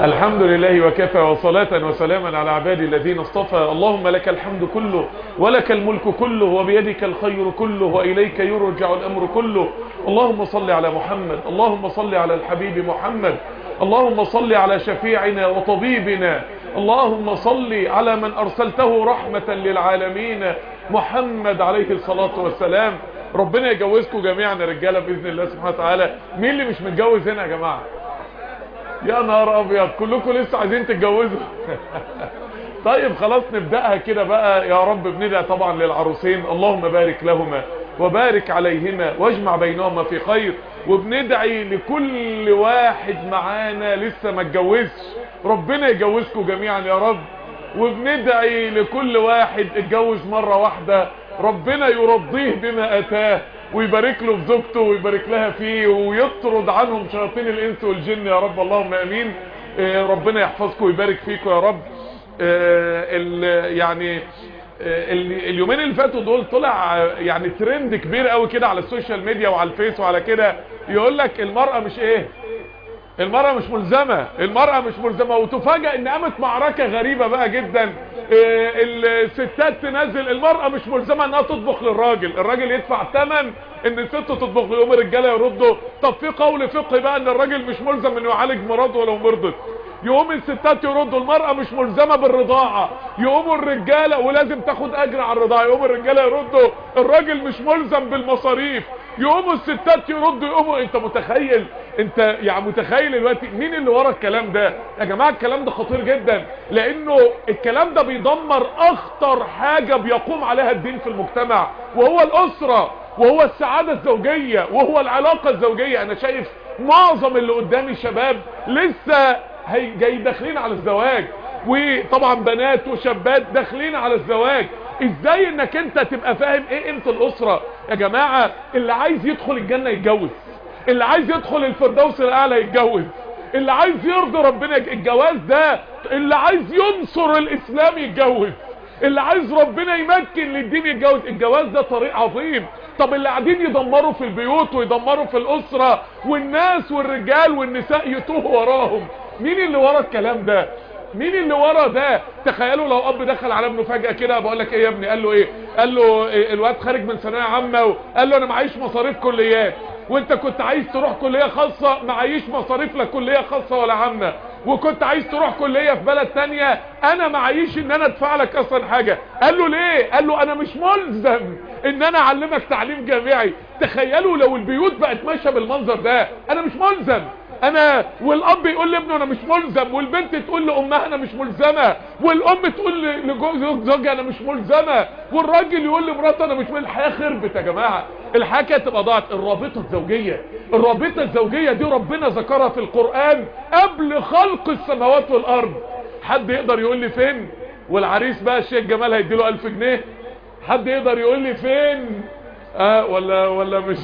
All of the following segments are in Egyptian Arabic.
الحمد لله وكفى وصلاة وسلاما على عبادي الذين اصطفى اللهم لك الحمد كله ولك الملك كله وبيدك الخير كله وإليك يرجع الأمر كله اللهم صل على محمد اللهم صل على الحبيب محمد اللهم صل على شفيعنا وطبيبنا اللهم صل على من أرسلته رحمة للعالمين محمد عليه الصلاة والسلام ربنا يجوزكم جميعا رجاله باذن الله سبحانه وتعالى مين اللي مش متجوز هنا يا جماعه يا نهار ابيض كلكم لسه عايزين تتجوزوا طيب خلاص نبداها كده بقى يا رب بندعي طبعا للعروسين اللهم بارك لهما وبارك عليهما واجمع بينهما في خير وبندعي لكل واحد معانا لسه ما اتجوزش ربنا يجوزكم جميعا يا رب وبندعي لكل واحد اتجوز مرة واحدة ربنا يرضيه بما اتاه ويبارك له في زوجته ويبارك لها فيه ويطرد عنهم شياطين الانس والجن يا رب اللهم امين آه ربنا يحفظكم ويبارك فيكم يا رب آه يعني آه اليومين اللي فاتوا دول طلع يعني ترند كبير قوي كده على السوشيال ميديا وعلى الفيس وعلى كده يقول لك المرأة مش ايه المرأة مش ملزمة المرأة مش ملزمة وتفاجأ ان قامت معركة غريبة بقى جدا الستات تنزل المرأة مش ملزمة انها تطبخ للراجل الراجل يدفع ثمن ان الست تطبخ يوم الرجالة يردوا طب في قول فقهي بقى ان الراجل مش ملزم انه يعالج مراته ولو مرضت يقوم الستات يردوا المرأة مش ملزمة بالرضاعة يقوموا الرجالة ولازم تاخد اجر على الرضاعة يقوم الرجالة يردوا الراجل مش ملزم بالمصاريف يقوموا الستات يردوا يقوموا انت متخيل انت يعني متخيل دلوقتي مين اللي ورا الكلام ده يا جماعة الكلام ده خطير جدا لانه الكلام ده بيدمر اخطر حاجة بيقوم عليها الدين في المجتمع وهو الاسرة وهو السعادة الزوجية وهو العلاقة الزوجية انا شايف معظم اللي قدامي شباب لسه هي جاي داخلين على الزواج وطبعا بنات وشابات داخلين على الزواج ازاي انك انت تبقى فاهم ايه قيمه الاسره يا جماعه اللي عايز يدخل الجنه يتجوز اللي عايز يدخل الفردوس الاعلى يتجوز اللي عايز يرضي ربنا الجواز ده اللي عايز ينصر الاسلام يتجوز اللي عايز ربنا يمكن للدين يتجوز الجواز ده طريق عظيم طب اللي قاعدين يدمروا في البيوت ويدمروا في الاسره والناس والرجال والنساء يتوهوا وراهم مين اللي ورا الكلام ده مين اللي ورا ده تخيلوا لو اب دخل على ابنه فجأة كده بقول لك ايه يا ابني قال له ايه قال له إيه الواد خارج من ثانويه عامه وقال له انا معيش مصاريف كليات وانت كنت عايز تروح كليه خاصه معيش مصاريف لا كليه خاصه ولا عامه وكنت عايز تروح كليه في بلد تانية انا معيش ان انا ادفع لك اصلا حاجه قال له ليه قال له انا مش ملزم ان انا اعلمك تعليم جامعي تخيلوا لو البيوت بقت ماشيه بالمنظر ده انا مش ملزم انا والاب يقول لابنه انا مش ملزم والبنت تقول لامها انا مش ملزمه والام تقول لزوجها انا مش ملزمه والراجل يقول لمراته انا مش ملزم الحياه خربت يا جماعه الحياه كانت تبقى ضاعت الرابطه الزوجيه الرابطه الزوجيه دي ربنا ذكرها في القران قبل خلق السماوات والارض حد يقدر يقول لي فين والعريس بقى الشيخ جمال هيديله 1000 جنيه حد يقدر يقول لي فين اه ولا ولا مش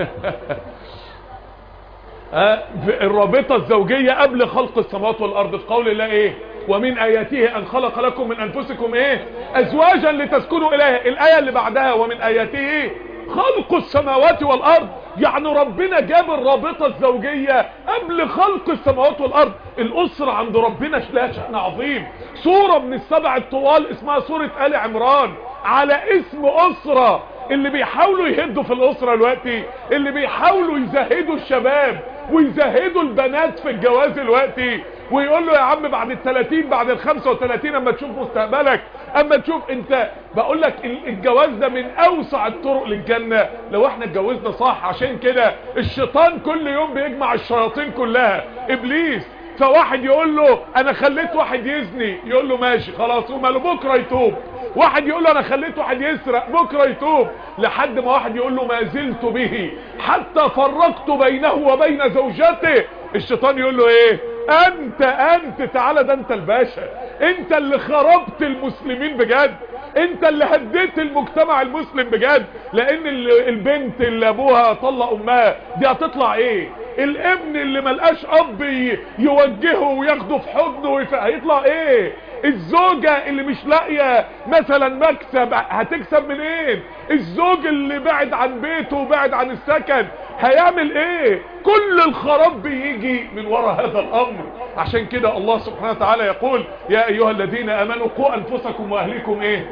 الرابطة الزوجية قبل خلق السماوات والأرض في قول الله ايه ومن آياته أن خلق لكم من أنفسكم ايه أزواجا لتسكنوا إليها الآية اللي بعدها ومن آياته خلق السماوات والأرض يعني ربنا جاب الرابطة الزوجية قبل خلق السماوات والأرض الأسرة عند ربنا لها شأن عظيم سورة من السبع الطوال اسمها سورة آل عمران على اسم أسرة اللي بيحاولوا يهدوا في الأسرة دلوقتي اللي بيحاولوا يزهدوا الشباب ويزهدوا البنات في الجواز دلوقتي ويقول له يا عم بعد الثلاثين بعد الخمسة وثلاثين اما تشوف مستقبلك اما تشوف انت بقول لك الجواز ده من اوسع الطرق للجنة لو احنا اتجوزنا صح عشان كده الشيطان كل يوم بيجمع الشياطين كلها ابليس فواحد يقول له انا خليت واحد يزني يقول له ماشي خلاص وماله بكره يتوب واحد يقول له انا خليت واحد يسرق بكره يتوب لحد ما واحد يقول له ما زلت به حتى فرقت بينه وبين زوجته الشيطان يقول له ايه انت انت تعالى ده انت الباشا انت اللي خربت المسلمين بجد انت اللي هديت المجتمع المسلم بجد لان البنت اللي ابوها طلق امها دي هتطلع ايه الابن اللي ملقاش اب يوجهه وياخده في حضنه هيطلع ايه الزوجة اللي مش لاقية مثلا مكسب هتكسب منين الزوج اللي بعد عن بيته وبعد عن السكن هيعمل ايه كل الخراب بيجي من وراء هذا الامر عشان كده الله سبحانه وتعالى يقول يا ايها الذين امنوا قوا انفسكم واهليكم ايه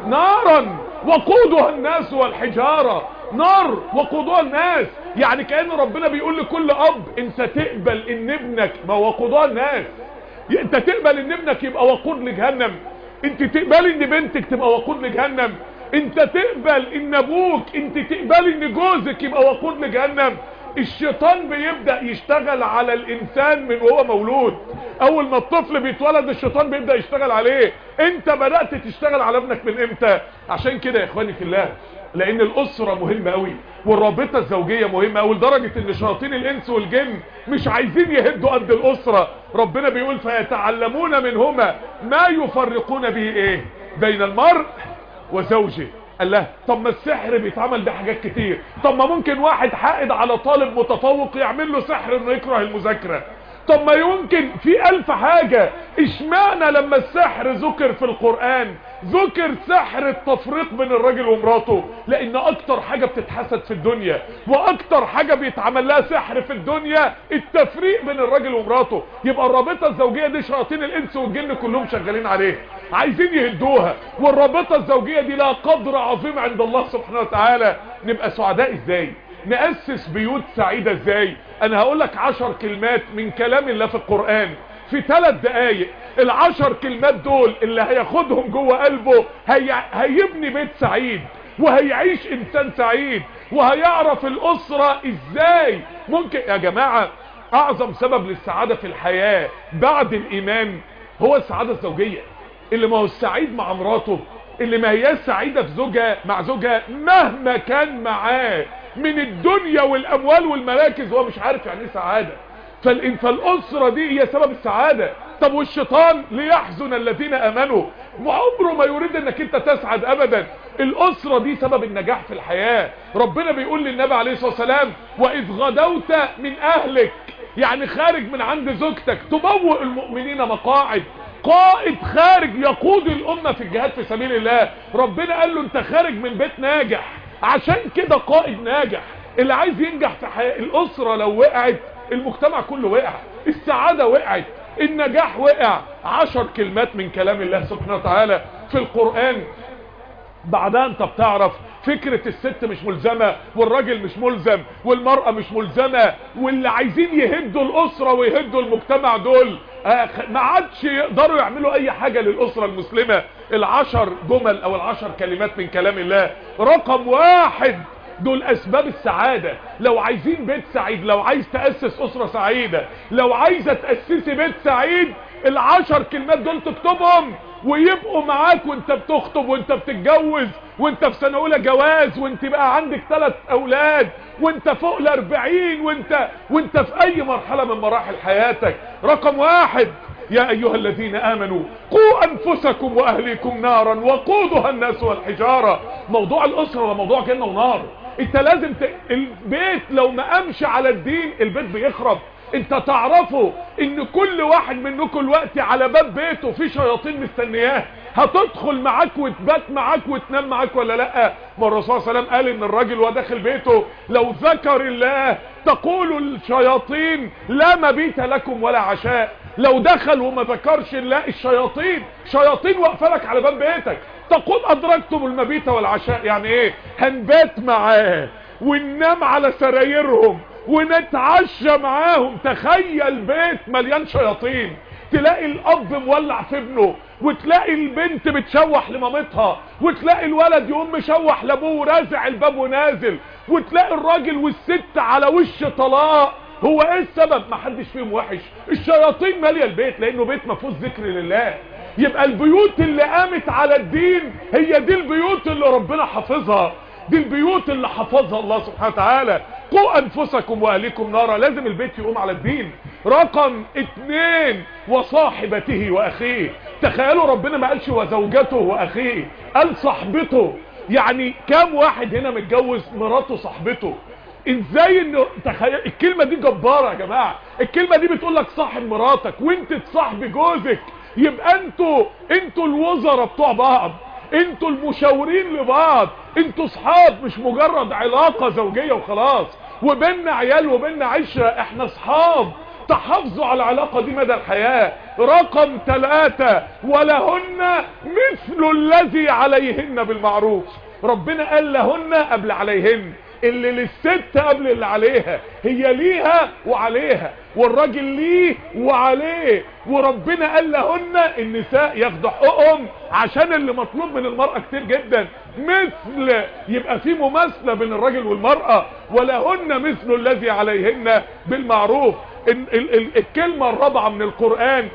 نارا وقودها الناس والحجارة نار وقودها الناس يعني كأن ربنا بيقول لكل اب انت تقبل ان ابنك ما وقودها الناس انت تقبل ان ابنك يبقى وقود لجهنم انت تقبل ان بنتك تبقى وقود لجهنم انت تقبل ان ابوك انت تقبل ان جوزك يبقى وقود لجهنم الشيطان بيبدأ يشتغل على الانسان من وهو مولود اول ما الطفل بيتولد الشيطان بيبدأ يشتغل عليه انت بدأت تشتغل على ابنك من امتى عشان كده يا اخواني في الله لان الاسرة مهمة قوي والرابطة الزوجية مهمة قوي لدرجة ان شياطين الانس والجن مش عايزين يهدوا قد الاسرة ربنا بيقول فيتعلمون منهما ما يفرقون به ايه بين المرء وزوجه قال له طب ما السحر بيتعمل بحاجات كتير طب ما ممكن واحد حائد على طالب متفوق يعمل له سحر انه يكره المذاكرة طب ما يمكن في الف حاجة اشمعنى لما السحر ذكر في القرآن ذكر سحر التفريق بين الراجل ومراته لان اكتر حاجة بتتحسد في الدنيا واكتر حاجة بيتعمل لها سحر في الدنيا التفريق بين الراجل ومراته يبقى الرابطة الزوجية دي شياطين الانس والجن كلهم شغالين عليه عايزين يهدوها والرابطة الزوجية دي لها قدر عظيم عند الله سبحانه وتعالى نبقى سعداء ازاي نأسس بيوت سعيدة ازاي انا هقول لك عشر كلمات من كلام الله في القرآن في ثلاث دقايق العشر كلمات دول اللي هياخدهم جوه قلبه هي... هيبني بيت سعيد وهيعيش انسان سعيد وهيعرف الاسرة ازاي ممكن يا جماعة اعظم سبب للسعادة في الحياة بعد الايمان هو السعادة الزوجية اللي ما هو السعيد مع مراته اللي ما هي سعيدة في زوجها مع زوجها مهما كان معاه من الدنيا والاموال والمراكز هو مش عارف يعني ايه سعادة فالإن فالأسرة دي هي سبب السعادة طب والشيطان ليحزن الذين امنوا وعمره ما يريد انك انت تسعد ابدا الاسرة دي سبب النجاح في الحياة ربنا بيقول للنبي عليه الصلاة والسلام واذ غدوت من اهلك يعني خارج من عند زوجتك تبوئ المؤمنين مقاعد قائد خارج يقود الامة في الجهاد في سبيل الله ربنا قال له انت خارج من بيت ناجح عشان كده قائد ناجح اللي عايز ينجح في حياة الاسرة لو وقعت المجتمع كله وقع السعادة وقعت النجاح وقع عشر كلمات من كلام الله سبحانه وتعالى في القرآن بعدها انت بتعرف فكرة الست مش ملزمة والراجل مش ملزم والمرأة مش ملزمة واللي عايزين يهدوا الأسرة ويهدوا المجتمع دول آه ما عادش يقدروا يعملوا اي حاجة للأسرة المسلمة العشر جمل او العشر كلمات من كلام الله رقم واحد دول اسباب السعادة لو عايزين بيت سعيد لو عايز تأسس اسرة سعيدة لو عايزة تأسسي بيت سعيد العشر كلمات دول تكتبهم ويبقوا معاك وانت بتخطب وانت بتتجوز وانت في سنة اولى جواز وانت بقى عندك ثلاث اولاد وانت فوق الاربعين وانت وانت في اي مرحلة من مراحل حياتك رقم واحد يا ايها الذين امنوا قوا انفسكم واهليكم نارا وقودها الناس والحجارة موضوع الاسرة ده موضوع جنة ونار انت لازم ت... البيت لو ما امشي على الدين البيت بيخرب انت تعرفوا ان كل واحد منكم الوقت على باب بيته في شياطين مستنياه هتدخل معاك وتبات معاك وتنام معاك ولا لا ما الرسول صلى الله عليه وسلم قال ان الراجل وهو داخل بيته لو ذكر الله تقول الشياطين لا مبيت لكم ولا عشاء لو دخل وما ذكرش الله الشياطين شياطين واقفه لك على باب بيتك تقول ادركتم المبيت والعشاء يعني ايه هنبات معاه وننام على سرايرهم ونتعشى معاهم تخيل بيت مليان شياطين تلاقي الاب مولع في ابنه وتلاقي البنت بتشوح لمامتها وتلاقي الولد يقوم مشوح لابوه ورازع الباب ونازل وتلاقي الراجل والست على وش طلاق هو ايه السبب ما حدش فيهم وحش الشياطين ماليه البيت لانه بيت ما فيهوش ذكر لله يبقى البيوت اللي قامت على الدين هي دي البيوت اللي ربنا حافظها دي البيوت اللي حفظها الله سبحانه وتعالى قوا انفسكم واهليكم نارا لازم البيت يقوم على الدين رقم اتنين وصاحبته واخيه تخيلوا ربنا ما قالش وزوجته واخيه قال صاحبته يعني كام واحد هنا متجوز مراته صاحبته ازاي انه تخيل الكلمة دي جبارة يا جماعة الكلمة دي بتقول لك صاحب مراتك وانت تصاحب جوزك يبقى انتوا انتوا الوزراء بتوع بعض انتوا المشاورين لبعض انتوا صحاب مش مجرد علاقة زوجية وخلاص وبيننا عيال وبيننا عشرة احنا اصحاب تحافظوا على العلاقة دي مدى الحياة رقم ثلاثة ولهن مثل الذي عليهن بالمعروف ربنا قال لهن قبل عليهن اللي للست قبل اللي عليها هي ليها وعليها والراجل ليه وعليه وربنا قال لهن النساء ياخدوا حقوقهم عشان اللي مطلوب من المرأة كتير جدا مثل يبقى في مماثلة بين الراجل والمرأة ولهن مثل الذي عليهن بالمعروف ال ال ال الكلمة الرابعة من القرآن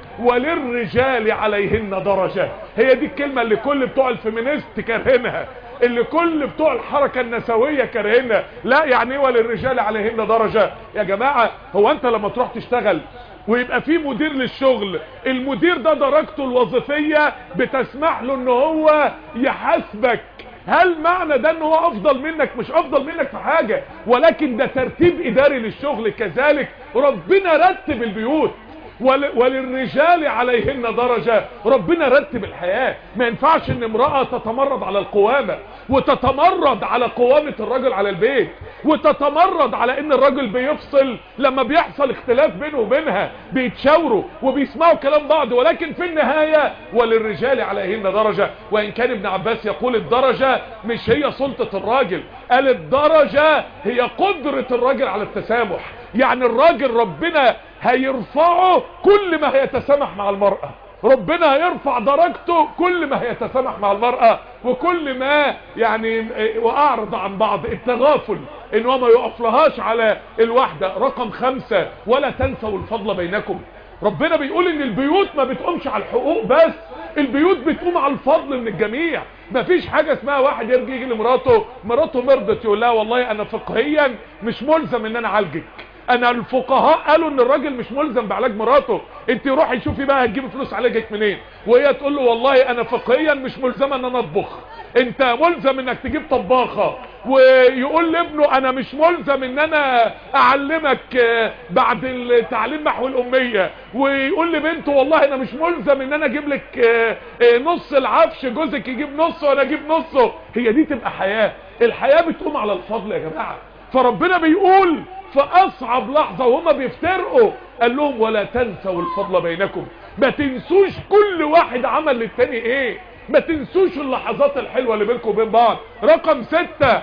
وللرجال عليهن درجة هي دي الكلمة اللي كل بتوع الفيمينيست كارهينها اللي كل بتوع الحركة النسوية كارهينها لا يعني ايه وللرجال عليهن درجة يا جماعة هو انت لما تروح تشتغل ويبقى في مدير للشغل المدير ده درجته الوظيفية بتسمح له ان هو يحاسبك هل معنى ده ان هو افضل منك مش افضل منك في حاجة ولكن ده ترتيب اداري للشغل كذلك ربنا رتب البيوت ول وللرجال عليهن درجة ربنا رتب الحياة ما ينفعش ان امرأة تتمرد على القوامة وتتمرد على قوامة الرجل على البيت وتتمرد على ان الرجل بيفصل لما بيحصل اختلاف بينه وبينها بيتشاوروا وبيسمعوا كلام بعض ولكن في النهاية وللرجال عليهن درجة وان كان ابن عباس يقول الدرجة مش هي سلطة الراجل قال الدرجة هي قدرة الراجل على التسامح يعني الراجل ربنا هيرفعه كل ما هيتسامح مع المرأة ربنا هيرفع درجته كل ما هيتسامح مع المرأة وكل ما يعني واعرض عن بعض التغافل ان هو ما يقف لهاش على الوحدة رقم خمسة ولا تنسوا الفضل بينكم ربنا بيقول ان البيوت ما بتقومش على الحقوق بس البيوت بتقوم على الفضل من الجميع مفيش حاجة اسمها واحد يرجع يجي لمراته مراته مرضت يقول لها والله انا فقهيا مش ملزم ان انا اعالجك انا الفقهاء قالوا ان الراجل مش ملزم بعلاج مراته انت روحي شوفي بقى هتجيبي فلوس علاجك منين وهي تقول له والله انا فقهيا مش ملزمه ان انا اطبخ انت ملزم انك تجيب طباخه ويقول لابنه انا مش ملزم ان انا اعلمك بعد التعليم محو الاميه ويقول لبنته والله انا مش ملزم ان انا اجيب لك نص العفش جوزك يجيب نصه وانا اجيب نصه هي دي تبقى حياه الحياه بتقوم على الفضل يا جماعه فربنا بيقول في اصعب لحظة وهما بيفترقوا قال لهم ولا تنسوا الفضل بينكم ما تنسوش كل واحد عمل للتاني ايه ما تنسوش اللحظات الحلوة اللي بينكم وبين بعض رقم ستة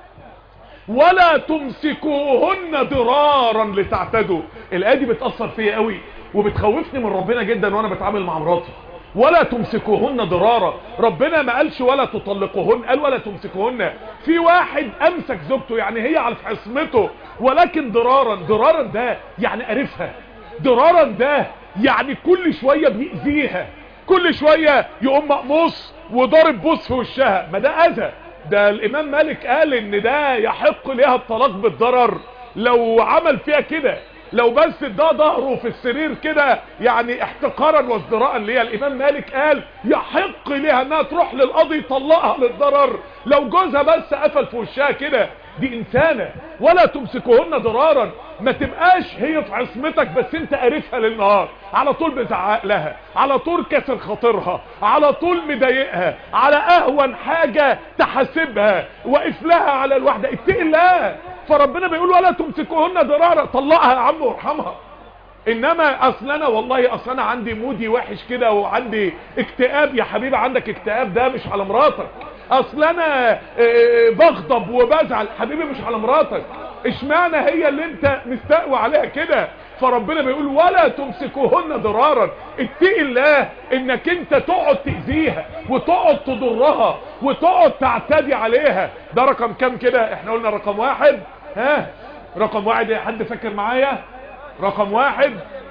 ولا تمسكوهن ضرارا لتعتدوا الايه دي بتاثر فيا قوي وبتخوفني من ربنا جدا وانا بتعامل مع مراتي ولا تمسكوهن ضرارا ربنا ما قالش ولا تطلقوهن قال ولا تمسكوهن في واحد امسك زوجته يعني هي على عصمته ولكن ضرارا ضرارا ده يعني قرفها ضرارا ده يعني كل شوية بيأذيها كل شوية يقوم مقموص وضارب بوس في وشها ما ده اذى ده الامام مالك قال ان ده يحق ليها الطلاق بالضرر لو عمل فيها كده لو بس ده ظهره في السرير كده يعني احتقارا وازدراء ليها الامام مالك قال يحق ليها انها تروح للقاضي يطلقها للضرر لو جوزها بس قفل في وشها كده دي انسانة ولا تمسكوهن ضرارا ما تبقاش هي في عصمتك بس انت قارفها للنهار على طول بزعق لها على طول كسر خاطرها على طول مضايقها على اهون حاجة تحاسبها واقف لها على الوحدة اتقي الله فربنا بيقول ولا تمسكوهن ضرارا طلقها يا عم وارحمها انما اصل انا والله اصل انا عندي مودي وحش كده وعندي اكتئاب يا حبيبي عندك اكتئاب ده مش على مراتك اصل انا بغضب وبزعل حبيبي مش على مراتك اشمعنى هي اللي انت مستقوى عليها كده فربنا بيقول ولا تمسكوهن ضرارا اتقي الله انك انت تقعد تأذيها وتقعد تضرها وتقعد تعتدي عليها ده رقم كام كده احنا قلنا رقم واحد ها رقم واحد يا حد فاكر معايا رقم واحد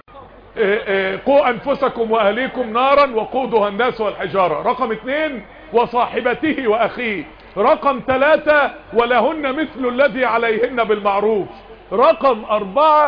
قوا انفسكم واهليكم نارا وقودها الناس والحجارة رقم اتنين وصاحبته واخيه رقم ثلاثة ولهن مثل الذي عليهن بالمعروف رقم اربعة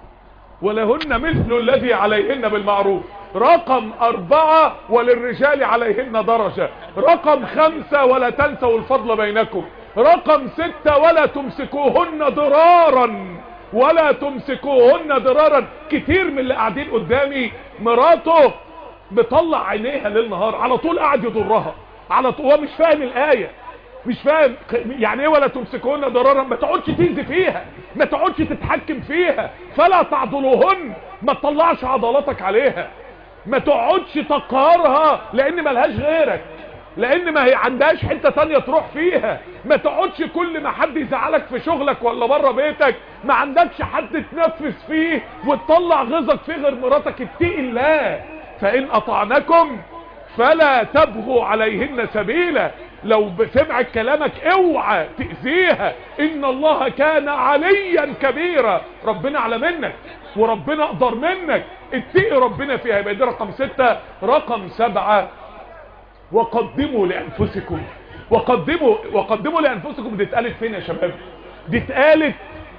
ولهن مثل الذي عليهن بالمعروف رقم اربعة وللرجال عليهن درجة رقم خمسة ولا تنسوا الفضل بينكم رقم ستة ولا تمسكوهن ضرارا ولا تمسكوهن ضرارا كتير من اللي قاعدين قدامي مراته بطلع عينيها ليل نهار على طول قاعد يضرها على طول هو مش فاهم الآية مش فاهم يعني ايه ولا تمسكوهن ضرارا ما تقعدش تنزي فيها ما تقعدش تتحكم فيها فلا تعضلوهن ما تطلعش عضلاتك عليها ما تقعدش تقهرها لان ملهاش غيرك لان ما هي عندهاش حتة تانية تروح فيها ما تقعدش كل ما حد يزعلك في شغلك ولا بره بيتك ما عندكش حد تنفس فيه وتطلع غيظك فيه غير مراتك اتقي الله فان اطعنكم فلا تبغوا عليهن سبيلا لو سمعت كلامك اوعى تأذيها ان الله كان عليا كبيرا ربنا على منك وربنا اقدر منك اتقي ربنا فيها يبقى دي رقم ستة رقم سبعة وقدموا لانفسكم وقدموا وقدموا لانفسكم دي اتقالت فين يا شباب دي اتقالت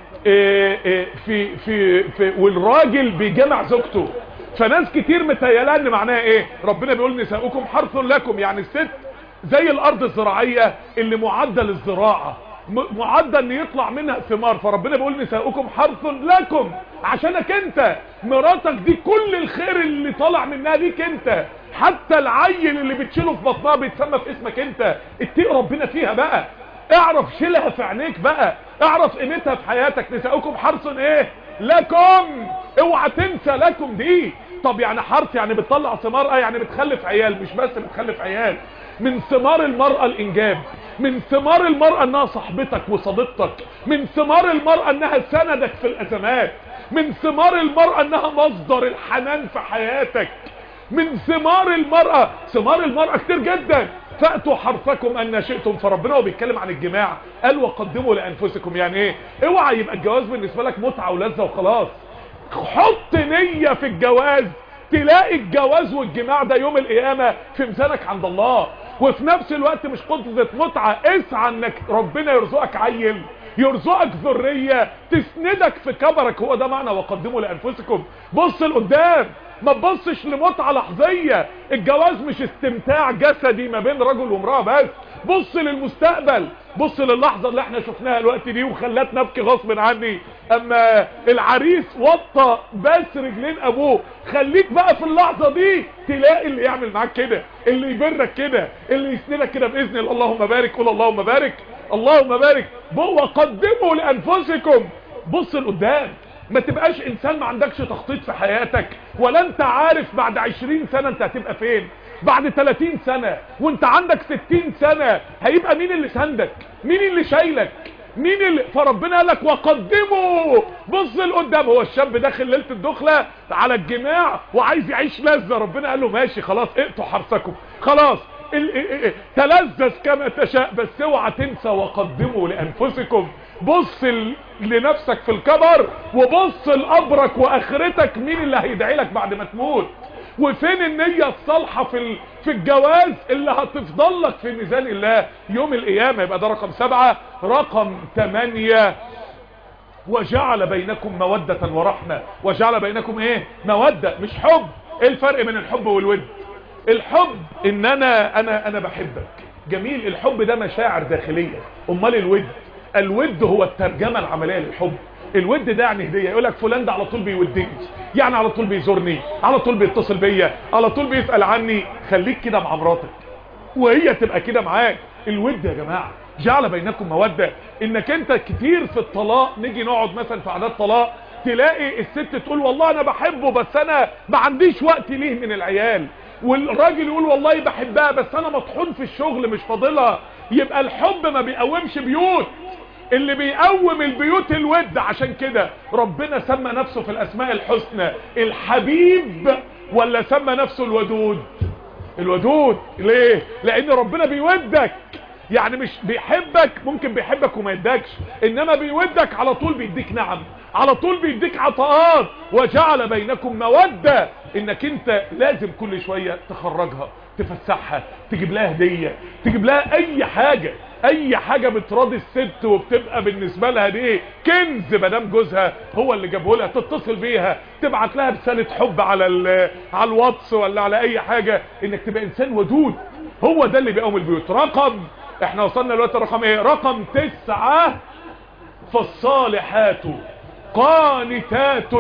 اه اه في في في والراجل بيجمع زوجته فناس كتير متهيالها ان معناها ايه ربنا بيقول نساؤكم حرث لكم يعني الست زي الارض الزراعية اللي معدل الزراعة معدل ان يطلع منها ثمار فربنا بيقول نساؤكم حرث لكم عشانك انت مراتك دي كل الخير اللي طالع منها ليك انت حتى العيل اللي بتشيله في بطنها بيتسمى في اسمك انت اتقي ربنا فيها بقى اعرف شيلها في عينيك بقى اعرف قيمتها في حياتك نساؤكم حرث ايه لكم اوعى تنسى لكم دي طب يعني حرث يعني بتطلع ثمار اه يعني بتخلف عيال مش بس بتخلف عيال من ثمار المرأة الانجاب من ثمار المرأة انها صاحبتك وصديقتك من ثمار المرأة انها سندك في الازمات من ثمار المرأة انها مصدر الحنان في حياتك من ثمار المرأة ثمار المرأة كتير جدا فأتوا حرفكم أن شئتم فربنا هو بيتكلم عن الجماع قال وقدموا لأنفسكم يعني ايه اوعى يبقى الجواز بالنسبة لك متعة ولذة وخلاص حط نية في الجواز تلاقي الجواز والجماع ده يوم القيامة في ميزانك عند الله وفي نفس الوقت مش قدرة متعة اسعى انك ربنا يرزقك عيل يرزقك ذرية تسندك في كبرك هو ده معنى وقدموا لأنفسكم بص لقدام ما تبصش لمتعة لحظية الجواز مش استمتاع جسدي ما بين رجل وامرأة بس بص للمستقبل بص للحظة اللي احنا شفناها الوقت دي وخلتنا نبكي غصب عني اما العريس وطى بس رجلين ابوه خليك بقى في اللحظة دي تلاقي اللي يعمل معاك كده اللي يبرك كده اللي يسندك كده باذن الله اللهم بارك قول اللهم بارك اللهم بارك وقدموا لانفسكم بص لقدام ما تبقاش انسان ما عندكش تخطيط في حياتك ولا انت عارف بعد عشرين سنة انت هتبقى فين بعد 30 سنة وانت عندك 60 سنة هيبقى مين اللي سندك مين اللي شايلك مين اللي فربنا قال لك وقدموا بص لقدام هو الشاب داخل ليله الدخله على الجماع وعايز يعيش لذه ربنا قال له ماشي خلاص اقطوا حرثكم خلاص تلذذ كما تشاء بس اوعى تنسى وقدموا لانفسكم بص لنفسك في الكبر وبص لقبرك واخرتك مين اللي هيدعي لك بعد ما تموت وفين النية الصالحة في في الجواز اللي هتفضل لك في ميزان الله يوم القيامة يبقى ده رقم سبعة رقم تمانية وجعل بينكم مودة ورحمة وجعل بينكم ايه مودة مش حب ايه الفرق بين الحب والود الحب ان انا انا انا بحبك جميل الحب ده مشاعر داخلية امال الود الود هو الترجمة العملية للحب الود ده يعني هديه يقول لك فلان ده على طول بيودني يعني على طول بيزورني على طول بيتصل بيا على طول بيسال عني خليك كده مع مراتك وهي تبقى كده معاك الود يا جماعه جعل بينكم موده انك انت كتير في الطلاق نيجي نقعد مثلا في عادات طلاق تلاقي الست تقول والله انا بحبه بس انا ما عنديش وقت ليه من العيال والراجل يقول والله بحبها بس انا مطحون في الشغل مش فاضلها يبقى الحب ما بيقومش بيوت اللي بيقوم البيوت الود عشان كده ربنا سمى نفسه في الاسماء الحسنى الحبيب ولا سمى نفسه الودود الودود ليه لان ربنا بيودك يعني مش بيحبك ممكن بيحبك وما يدكش انما بيودك على طول بيديك نعم على طول بيديك عطاءات وجعل بينكم مودة انك انت لازم كل شوية تخرجها تفسحها تجيب لها هدية تجيب لها اي حاجة اي حاجة بتراضي الست وبتبقى بالنسبة لها دي كنز مدام جوزها هو اللي جابه لها تتصل بيها تبعت لها رسالة حب على على الواتس ولا على اي حاجة انك تبقى انسان ودود هو ده اللي بيقوم البيوت رقم احنا وصلنا دلوقتي رقم ايه رقم تسعة فالصالحات قانتات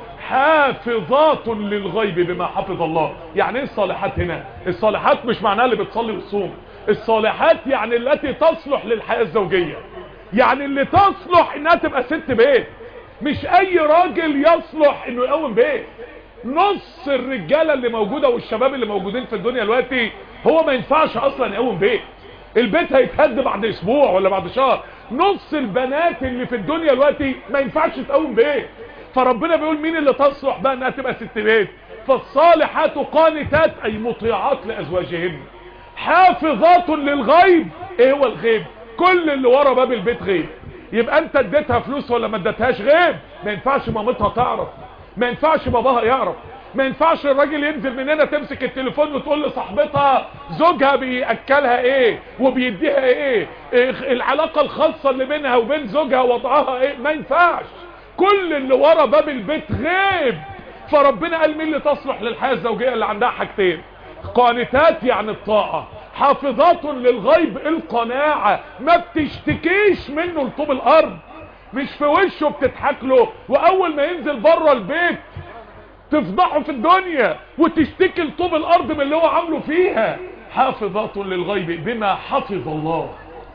حافظات للغيب بما حفظ الله يعني ايه الصالحات هنا الصالحات مش معناها اللي بتصلي وتصوم الصالحات يعني التي تصلح للحياة الزوجية يعني اللي تصلح انها تبقى ست بيت مش اي راجل يصلح انه يقوم بيت نص الرجالة اللي موجودة والشباب اللي موجودين في الدنيا دلوقتي هو ما ينفعش اصلا يقوم بيت البيت هيتهد بعد اسبوع ولا بعد شهر نص البنات اللي في الدنيا دلوقتي ما ينفعش تقوم بيت فربنا بيقول مين اللي تصلح بقى انها تبقى ست بيت فالصالحات قانتات اي مطيعات لازواجهن حافظات للغيب ايه هو الغيب كل اللي ورا باب البيت غيب يبقى انت اديتها فلوس ولا ما اديتهاش غيب ما ينفعش مامتها تعرف ما ينفعش باباها يعرف ما ينفعش الراجل ينزل من هنا تمسك التليفون وتقول لصاحبتها زوجها بياكلها ايه وبيديها ايه, إيه العلاقه الخاصه اللي بينها وبين زوجها وضعها ايه ما ينفعش كل اللي ورا باب البيت غيب فربنا قال مين اللي تصلح للحياه الزوجيه اللي عندها حاجتين قانتات يعني الطاعه حافظات للغيب القناعه ما بتشتكيش منه لطوب الارض مش في وشه بتضحك له واول ما ينزل بره البيت تفضحه في الدنيا وتشتكي لطوب الارض من اللي هو عامله فيها حافظات للغيب بما حفظ الله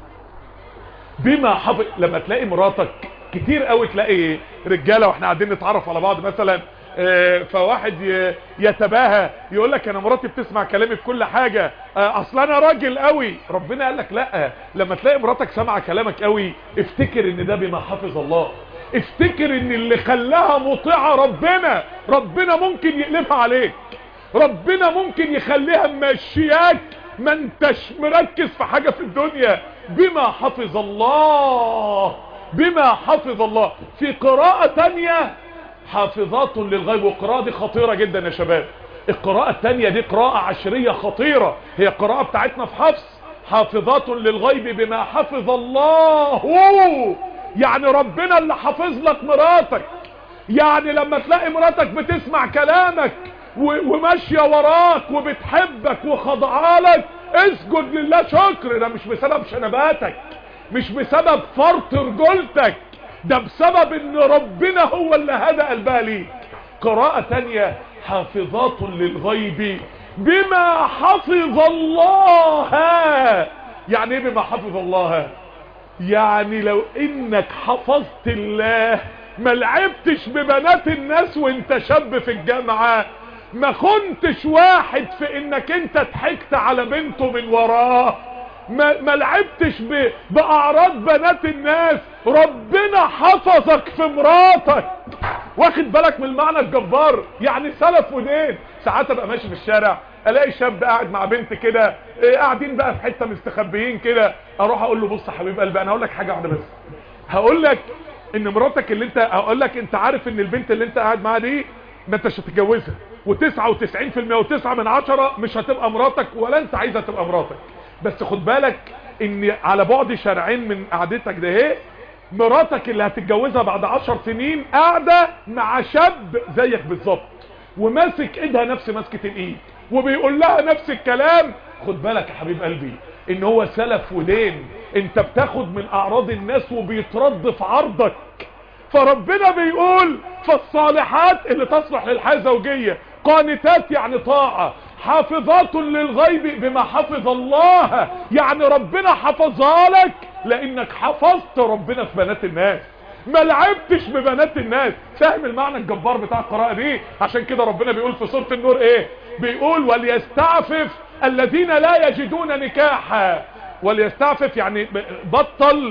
بما حفظ لما تلاقي مراتك كتير قوي تلاقي رجاله واحنا قاعدين نتعرف على بعض مثلا فواحد يتباهى يقول لك انا مراتي بتسمع كلامي في كل حاجة اصل انا راجل قوي ربنا قال لك لا لما تلاقي مراتك سامعه كلامك قوي افتكر ان ده بما حفظ الله افتكر ان اللي خلاها مطيعة ربنا ربنا ممكن يقلبها عليك ربنا ممكن يخليها ماشياك ما انتش مركز في حاجة في الدنيا بما حفظ الله بما حفظ الله في قراءة تانية حافظات للغيب والقراءة دي خطيرة جدا يا شباب القراءة التانية دي قراءة عشرية خطيرة هي القراءة بتاعتنا في حفظ حافظات للغيب بما حفظ الله يعني ربنا اللي حافظ لك مراتك يعني لما تلاقي مراتك بتسمع كلامك وماشية وراك وبتحبك وخضعالك اسجد لله شكر ده مش بسبب شنباتك مش بسبب فرط رجولتك ده بسبب ان ربنا هو اللي هدى قلبها ليك قراءة تانية حافظات للغيب بما حفظ الله يعني ايه بما حفظ الله يعني لو انك حفظت الله ما لعبتش ببنات الناس وانت شاب في الجامعة ما كنتش واحد في انك انت ضحكت على بنته من وراه ما, ما لعبتش ب... باعراض بنات الناس ربنا حفظك في مراتك واخد بالك من المعنى الجبار يعني سلف ودين ساعات ابقى ماشي في الشارع الاقي شاب قاعد مع بنت كده إيه قاعدين بقى في حته مستخبيين كده اروح اقول له بص يا حبيب قلبي انا هقول لك حاجه واحده بس هقول لك ان مراتك اللي انت هقول لك انت عارف ان البنت اللي انت قاعد معاها دي ما انتش هتتجوزها و99% وتسعة من عشرة مش هتبقى مراتك ولا انت عايزها تبقى مراتك بس خد بالك ان على بعد شارعين من قعدتك ده اهي مراتك اللي هتتجوزها بعد عشر سنين قاعدة مع شاب زيك بالظبط وماسك ايدها نفس ماسكة الايد وبيقول لها نفس الكلام خد بالك يا حبيب قلبي ان هو سلف ودين انت بتاخد من اعراض الناس وبيترد في عرضك فربنا بيقول فالصالحات اللي تصلح للحياة الزوجية قانتات يعني طاعة حافظات للغيب بما حفظ الله يعني ربنا حفظها لك لانك حفظت ربنا في بنات الناس ما لعبتش ببنات الناس فاهم المعنى الجبار بتاع القراءة دي عشان كده ربنا بيقول في سورة النور ايه بيقول وليستعفف الذين لا يجدون نكاحا وليستعفف يعني بطل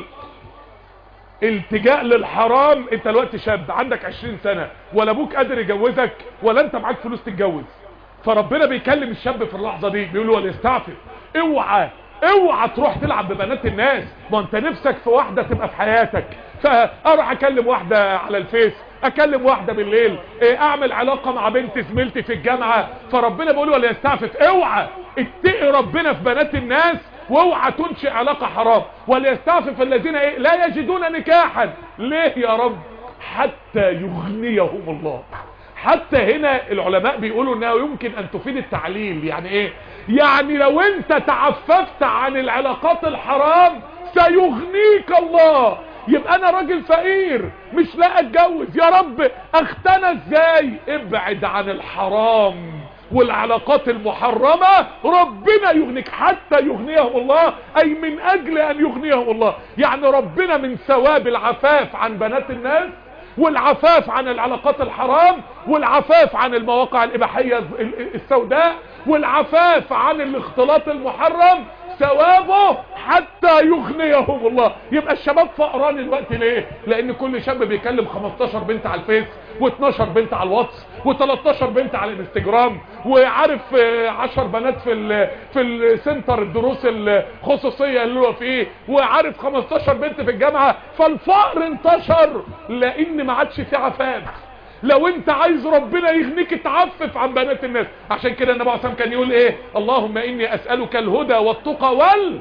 التجاء للحرام انت الوقت شاب عندك عشرين سنة ولا ابوك قادر يجوزك ولا انت معاك فلوس تتجوز فربنا بيكلم الشاب في اللحظة دي بيقول له وليستعفف اوعى اوعى تروح تلعب ببنات الناس ما انت نفسك في واحدة تبقى في حياتك فاروح اكلم واحدة على الفيس اكلم واحدة بالليل ايه اعمل علاقة مع بنت زميلتي في الجامعة فربنا بيقول ولا يستعفف اوعى اتقي ربنا في بنات الناس واوعى تنشئ علاقة حرام وليستعفف الذين ايه لا يجدون نكاحا ليه يا رب حتى يغنيهم الله حتى هنا العلماء بيقولوا انه يمكن ان تفيد التعليل يعني ايه يعني لو انت تعففت عن العلاقات الحرام سيغنيك الله يبقى انا راجل فقير مش لاقي اتجوز يا رب اختنى ازاي ابعد عن الحرام والعلاقات المحرمة ربنا يغنيك حتى يغنيهم الله اي من اجل ان يغنيهم الله يعني ربنا من ثواب العفاف عن بنات الناس والعفاف عن العلاقات الحرام والعفاف عن المواقع الاباحية السوداء والعفاف عن الاختلاط المحرم ثوابه حتى يغنيهم الله يبقى الشباب فقران الوقت ليه لان كل شاب بيكلم 15 بنت على الفيس و12 بنت على الواتس و13 بنت على الانستجرام وعارف 10 بنات في ال في السنتر الدروس الخصوصيه اللي هو فيه وعارف 15 بنت في الجامعه فالفقر انتشر لان ما عادش في عفاف لو انت عايز ربنا يغنيك تعفف عن بنات الناس عشان كده النبي عليه الصلاه كان يقول ايه اللهم اني اسالك الهدى والتقى وال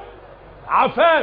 عفاف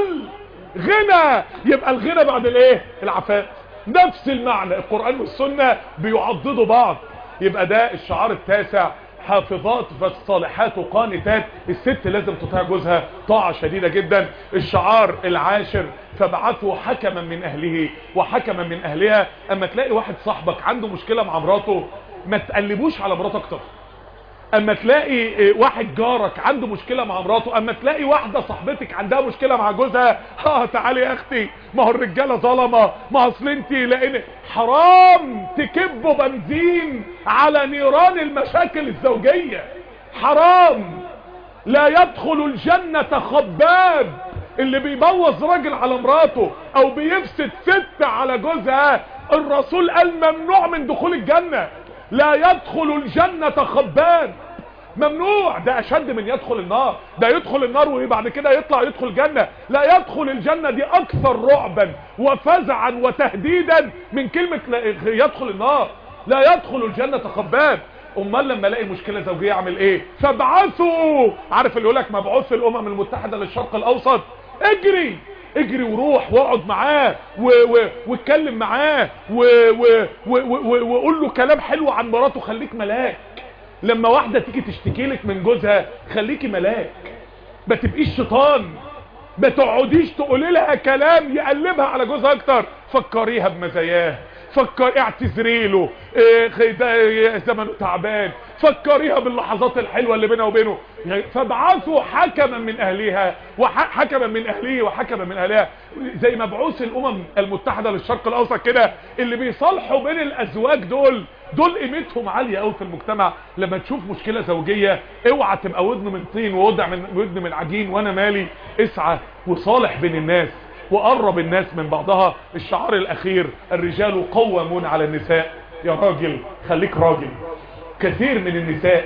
والغنى يبقى الغنى بعد الايه العفاف نفس المعنى القرآن والسنة بيعضدوا بعض يبقى ده الشعار التاسع حافظات فالصالحات وقانتات الست لازم تطيع جوزها طاعة شديدة جدا الشعار العاشر فابعثوا حكما من اهله وحكما من اهلها اما تلاقي واحد صاحبك عنده مشكلة مع مراته ما تقلبوش على مراته اكتر اما تلاقي واحد جارك عنده مشكلة مع مراته اما تلاقي واحدة صاحبتك عندها مشكلة مع جوزها اه تعالي يا اختي ما هو الرجالة ظلمة ما اصل انت لان حرام تكبوا بنزين على نيران المشاكل الزوجية حرام لا يدخل الجنة خباب اللي بيبوظ راجل على مراته او بيفسد ست على جوزها الرسول قال ممنوع من دخول الجنة لا يدخل الجنة خبان ممنوع ده اشد من يدخل النار ده يدخل النار وبعد كده يطلع يدخل الجنة لا يدخل الجنة دي اكثر رعبا وفزعا وتهديدا من كلمة يدخل النار لا يدخل الجنة خبان امال لما الاقي مشكلة زوجية اعمل ايه فابعثوا عارف اللي يقولك مبعوث الامم المتحدة للشرق الاوسط اجري اجري وروح واقعد معاه واتكلم معاه وقول له كلام حلو عن مراته خليك ملاك لما واحدة تيجي تشتكي لك من جوزها خليكي ملاك ما تبقيش شيطان ما تقعديش تقولي لها كلام يقلبها على جوزها اكتر فكريها بمزاياه فكر اعتذري له إيه ده زمنه تعبان فكريها باللحظات الحلوة اللي بينها وبينه فابعثوا حكما من اهلها وحكما من اهله وحكما من اهلها زي مبعوث الامم المتحدة للشرق الاوسط كده اللي بيصالحوا بين الازواج دول دول قيمتهم عالية قوي في المجتمع لما تشوف مشكلة زوجية اوعى تبقى ودن من طين ووضع من ودن من عجين وانا مالي اسعى وصالح بين الناس وقرب الناس من بعضها الشعار الاخير الرجال قوامون على النساء يا راجل خليك راجل كثير من النساء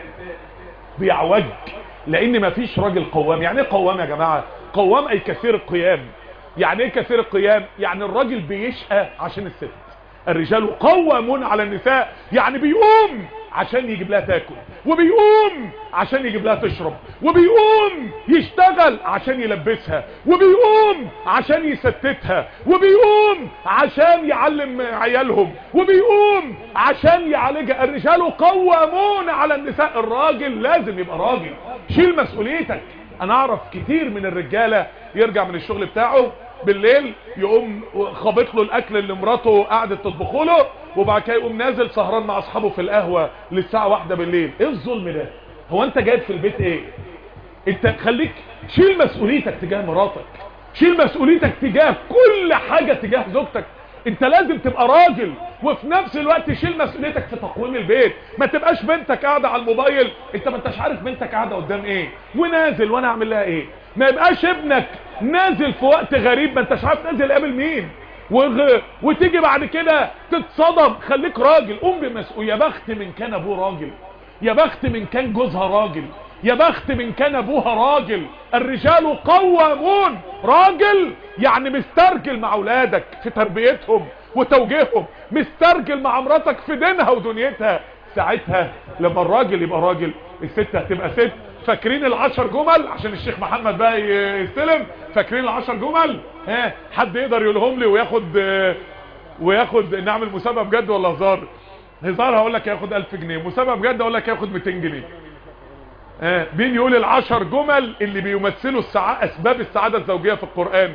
بيعوج لان مفيش راجل قوام يعني ايه قوام يا جماعة قوام اي كثير القيام يعني ايه كثير القيام يعني الراجل بيشقى عشان الست الرجال قوامون على النساء يعني بيقوم عشان يجيب لها تاكل وبيقوم عشان يجيب لها تشرب وبيقوم يشتغل عشان يلبسها وبيقوم عشان يستتها وبيقوم عشان يعلم عيالهم وبيقوم عشان يعالجها الرجال قوامون على النساء الراجل لازم يبقى راجل شيل مسؤوليتك انا اعرف كتير من الرجالة يرجع من الشغل بتاعه بالليل يقوم خابط له الاكل اللي مراته قعدت تطبخه له وبعد كده يقوم نازل سهران مع اصحابه في القهوه للساعه واحدة بالليل ايه الظلم ده هو انت جايب في البيت ايه انت خليك شيل مسؤوليتك تجاه مراتك شيل مسؤوليتك تجاه كل حاجة تجاه زوجتك انت لازم تبقى راجل وفي نفس الوقت شيل مسؤوليتك في تقويم البيت ما تبقاش بنتك قاعده على الموبايل انت ما انتش عارف بنتك قاعده قدام ايه ونازل وانا اعمل لها ايه ما يبقاش ابنك نازل في وقت غريب ما انتش عارف نازل يقابل مين وغ... وتيجي بعد كده تتصدم خليك راجل قوم بمسؤول يا بخت من كان ابوه راجل يا بخت من كان جوزها راجل يا بخت من كان ابوها راجل الرجال قوامون راجل يعني مسترجل مع اولادك في تربيتهم وتوجيههم مسترجل مع مراتك في دينها ودنيتها ساعتها لما الراجل يبقى راجل الست هتبقى ست فاكرين العشر جمل عشان الشيخ محمد بقى يستلم فاكرين العشر جمل ها حد يقدر يقولهم لي وياخد وياخد نعمل مسابقه بجد ولا هزار هزار هقول لك ياخد 1000 جنيه مسابقه بجد اقول لك ياخد 200 جنيه ها مين يقول العشر جمل اللي بيمثلوا السعادة اسباب السعاده الزوجيه في القران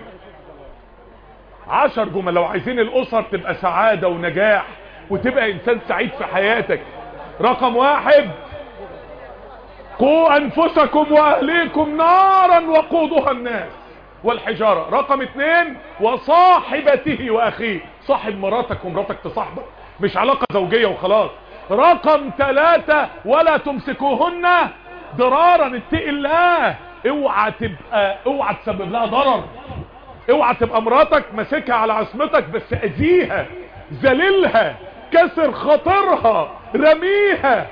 عشر جمل لو عايزين الاسر تبقى سعاده ونجاح وتبقى انسان سعيد في حياتك رقم واحد قوا انفسكم واهليكم نارا وقودها الناس والحجارة رقم اتنين وصاحبته واخيه صاحب مراتك ومراتك تصاحبك مش علاقة زوجية وخلاص رقم ثلاثة ولا تمسكوهن ضرارا اتقي الله اوعى تبقى اوعى تسبب لها ضرر اوعى تبقى مراتك ماسكها على عصمتك بس اذيها ذللها كسر خاطرها رميها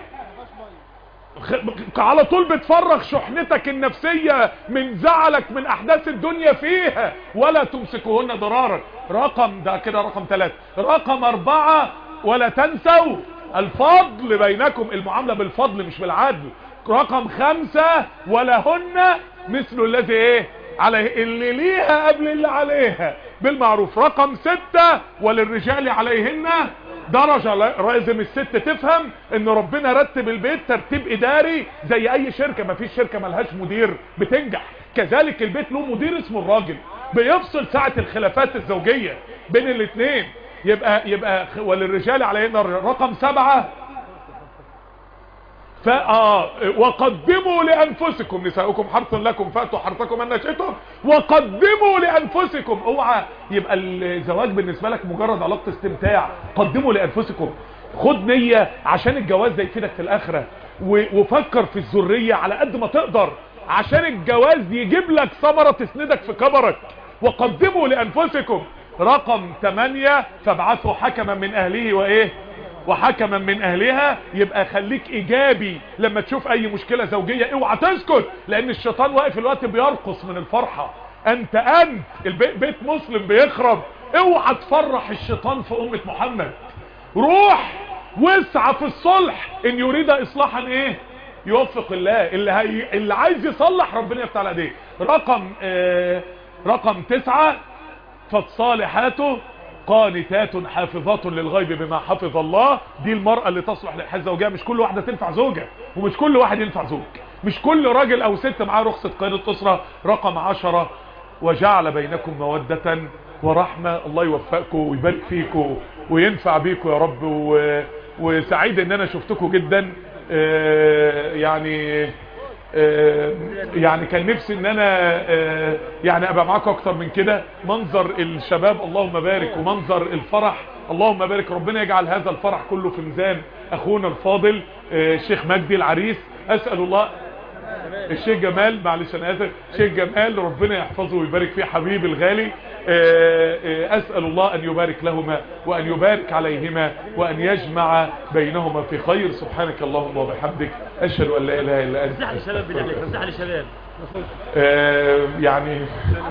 على طول بتفرغ شحنتك النفسية من زعلك من احداث الدنيا فيها ولا تمسكوهن ضرارا رقم ده كده رقم ثلاثة رقم اربعة ولا تنسوا الفضل بينكم المعاملة بالفضل مش بالعدل رقم خمسة ولهن مثل الذي ايه عليه اللي ليها قبل اللي عليها بالمعروف رقم ستة وللرجال عليهن درجة لازم الست تفهم ان ربنا رتب البيت ترتيب اداري زي اي شركة ما فيش شركة ملهاش مدير بتنجح كذلك البيت له مدير اسمه الراجل بيفصل ساعة الخلافات الزوجية بين الاثنين يبقى يبقى وللرجال عليهن رقم سبعة فآه وقدموا لأنفسكم نساؤكم حرث لكم فأتوا حرثكم أن شئتم وقدموا لأنفسكم اوعى يبقى الزواج بالنسبة لك مجرد علاقة استمتاع قدموا لأنفسكم خد نية عشان الجواز ده يفيدك في الآخرة وفكر في الذرية على قد ما تقدر عشان الجواز يجيب لك ثمرة تسندك في كبرك وقدموا لأنفسكم رقم 8 فابعثوا حكما من أهله وإيه وحكما من اهلها يبقى خليك ايجابي لما تشوف اي مشكلة زوجية اوعى تسكت لان الشيطان واقف الوقت بيرقص من الفرحة انت انت البيت بيت مسلم بيخرب اوعى تفرح الشيطان في امة محمد روح واسعى في الصلح ان يريد اصلاحا ايه يوفق الله اللي, هي... اللي عايز يصلح ربنا يفتح على ايديه رقم آه رقم تسعة فالصالحات قانتات حافظات للغيب بما حفظ الله دي المرأة اللي تصلح للحياة الزوجية مش كل واحدة تنفع زوجة ومش كل واحد ينفع زوج مش كل راجل او ست معاه رخصة قيادة اسرة رقم عشرة وجعل بينكم مودة ورحمة الله يوفقكم ويبارك فيكم وينفع بيكم يا رب و... وسعيد ان انا شفتكم جدا آه يعني يعني كان نفسي ان انا يعني ابقى معاكم اكتر من كده منظر الشباب اللهم بارك ومنظر الفرح اللهم بارك ربنا يجعل هذا الفرح كله في ميزان اخونا الفاضل الشيخ مجدي العريس اسال الله الشيخ جمال معلش انا اسف الشيخ جمال ربنا يحفظه ويبارك فيه حبيبي الغالي اسال الله ان يبارك لهما وان يبارك عليهما وان يجمع بينهما في خير سبحانك اللهم وبحمدك اشهد ان لا اله الا انت نصيحة للشباب بالله نصيحة للشباب يعني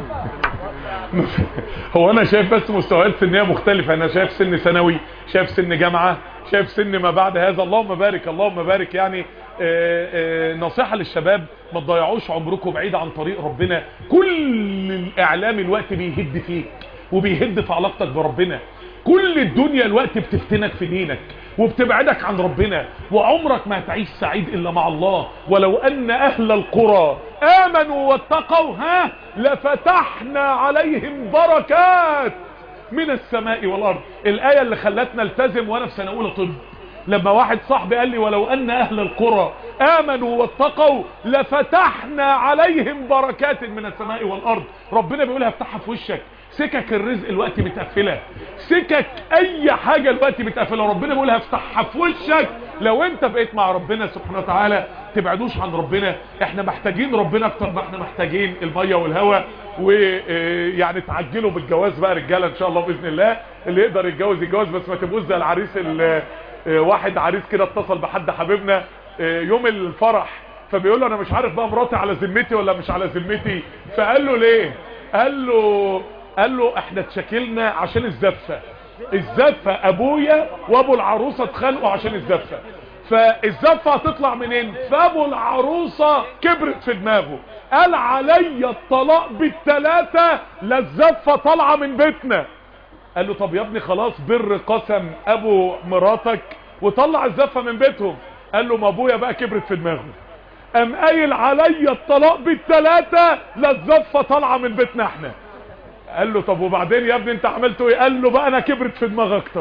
هو انا شايف بس مستويات سنيه مختلفه انا شايف سن ثانوي شايف سن جامعه شايف سن ما بعد هذا اللهم بارك اللهم بارك يعني آآ آآ نصيحة للشباب ما تضيعوش عمركم بعيد عن طريق ربنا كل الاعلام الوقت بيهد فيك وبيهد في علاقتك بربنا كل الدنيا الوقت بتفتنك في دينك وبتبعدك عن ربنا وعمرك ما هتعيش سعيد الا مع الله ولو ان اهل القرى امنوا واتقوا ها لفتحنا عليهم بركات من السماء والارض الايه اللي خلتنا التزم وانا في سنه اولى طب لما واحد صاحبي قال لي ولو ان اهل القرى امنوا واتقوا لفتحنا عليهم بركات من السماء والارض ربنا بيقولها افتحها في وشك سكك الرزق الوقت متقفله سكك اي حاجه الوقت متقفله ربنا بيقولها افتحها في وشك لو انت بقيت مع ربنا سبحانه وتعالى تبعدوش عن ربنا احنا محتاجين ربنا اكتر ما احنا محتاجين الميه والهواء ويعني تعجلوا بالجواز بقى رجاله ان شاء الله باذن الله اللي يقدر يتجوز يتجوز بس ما تبقوش زي العريس واحد عريس كده اتصل بحد حبيبنا يوم الفرح فبيقول له انا مش عارف بقى مراتي على ذمتي ولا مش على ذمتي فقال له ليه قال له قال له احنا اتشكلنا عشان الزفه الزفه ابويا وابو العروسه اتخانقوا عشان الزفه فالزفه هتطلع منين فابو العروسه كبرت في دماغه قال عليا الطلاق بالثلاثه لا الزفه طالعه من بيتنا قال له طب يا ابني خلاص بر قسم ابو مراتك وطلع الزفه من بيتهم قال له ما ابويا بقى كبرت في دماغه قام قايل عليا الطلاق بالثلاثه لا الزفه طالعه من بيتنا احنا قال له طب وبعدين يا ابني انت عملت ايه قال له بقى انا كبرت في دماغي اكتر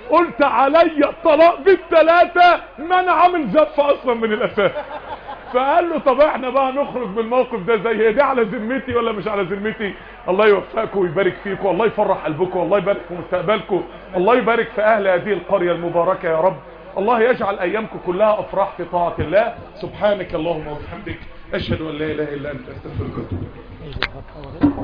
قلت علي الطلاق بالثلاثة ما انا عامل زفة اصلا من الاساس فقال له طب احنا بقى نخرج بالموقف ده زي هي دي على ذمتي ولا مش على ذمتي الله يوفقكم ويبارك فيكم الله يفرح قلبكم الله يبارك في مستقبلكم الله يبارك في اهل هذه القرية المباركة يا رب الله يجعل ايامكم كلها افراح في طاعة الله سبحانك اللهم وبحمدك اشهد ان لا اله الا انت استغفرك واتوب اليك